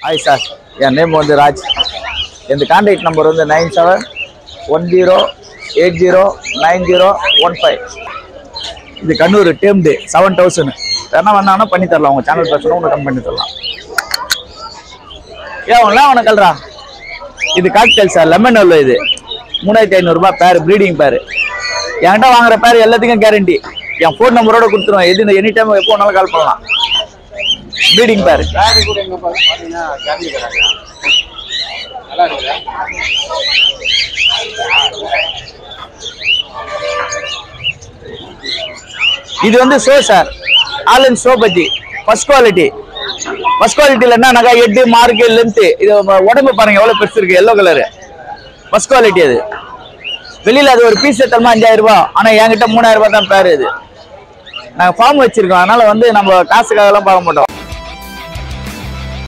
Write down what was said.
hi sir என் name வந்து ராஜ் என் கான்டாக்ட் நம்பர் வந்து nine seven one zero eight zero nine zero one five இது கண்ணூர் டேம்டு செவன் தௌசண்ட் வேணா வேணா பண்ணி தரலாம் உங்கள் சேனல் பிரச்சனை உங்களுக்கு கம்மி பண்ணி தரலாம் ஏன் உங்களா உனக்கு கல்றா இது காக்டெயில் சார் லெமன் எல்லோ இது மூணாயிரத்தி ஐநூறுரூபா பேர் ப்ரீடிங் பேர் என்கிட்ட வாங்குற பேர் எல்லாத்துக்கும் கேரண்டி என் ஃபோன் நம்பரோட கொடுத்துருவேன் எது எனி டைம் எப்போ வேணாலும் கால் பண்ணலாம் ப்ரீடிங் பேர் பேரு கூட எங்க பா- பாத்தீங்கன்னா கேரண்டி தராங்க நல்லா இருக்குல்ல இது வந்து show sir Alan show bajji first quality first குவாலிட்டியில் என்னன்னாக்கா எட்டு மார்க்கு லென்த்து இது உ- உடம்பு பாருங்க எவ்வளோ பெருசு இருக்கு எல்லோ கலரு ஃபர்ஸ்ட் குவாலிட்டி அது வெளியில் அது ஒரு பீஸ் எடுத்தோம்னா அஞ்சாயிரம் ரூபாய் ஆனால் என்கிட்ட மூணாயிரம் ரூபாய் தான் பேர் இது நாங்கள் ஃபார்ம் வச்சிருக்கோம் அதனால வந்து நம்ம காசுக்காகலாம் பார்க்க மாட்டோம்